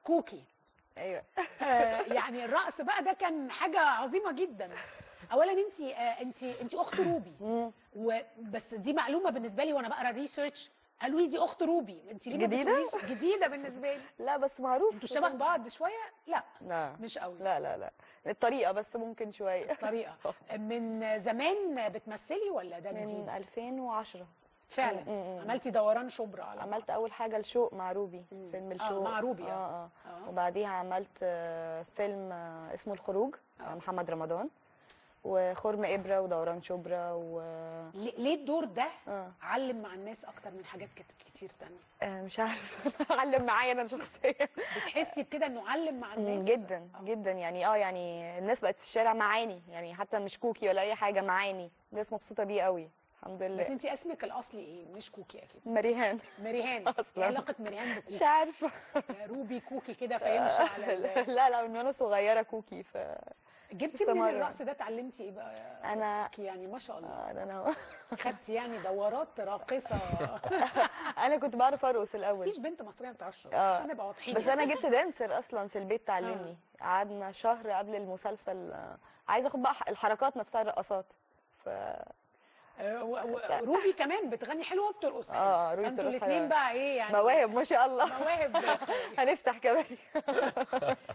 كوكي ايوه آه يعني الرقص بقى ده كان حاجه عظيمه جدا اولا انت آه انت انت اخت روبي مم. وبس دي معلومه بالنسبه لي وانا بقرا ريسيرش قالوا لي دي اخت روبي انت ليه ما جديدة؟ بتقوليش جديده بالنسبه لي لا بس معروف انتوا شبه بعض شويه لا لا مش قوي لا لا لا الطريقه بس ممكن شويه طريقه من زمان بتمثلي ولا ده من جديد 2010 فعلا م- م- م. عملتي دوران شبرا على عملت اول حاجه الشوق مع روبي فيلم الشوق مع روبي، اه آه. اه آه. وبعديها عملت آه، فيلم آه، اسمه الخروج مع محمد رمضان وخرم ابره ودوران شبرا و ليه ليه الدور ده آه. علم مع الناس اكتر من حاجات كت- كتير تانية آه، مش عارفه علم معايا انا شخصيا بتحسي بكده انه علم مع مم، الناس جدا جدا يعني اه يعني الناس بقت في الشارع معاني يعني حتى مش كوكي ولا اي حاجه معاني الناس مبسوطه بيه قوي الحمد بس لله انت اسمك الاصلي ايه مش كوكي اكيد مريهان مريهان أصلاً. ايه علاقه مريهان مش بكوكي عارفه روبي كوكي كده فيمشي على ال- لا لا من وانا صغيره كوكي ف جبتي من استمر. الرقص ده اتعلمتي ايه بقى يا أنا- كوكي يعني ما شاء الله آه، ده انا خدتي يعني دورات راقصه انا كنت بعرف ارقص الاول مفيش بنت مصريه ما بتعرفش ترقص آه. عشان نبقى واضحين بس يعني. انا جبت دانسر اصلا في البيت تعلمني قعدنا شهر قبل المسلسل آه، عايزه اخد بقى الحركات نفسها الرقصات ف آه، و- و- روبي كمان بتغني حلوه وبترقص حلو. آه، روبي فانتوا بترقص الاثنين حلوة. بقى ايه يعني مواهب ما شاء الله مواهب هنفتح كمان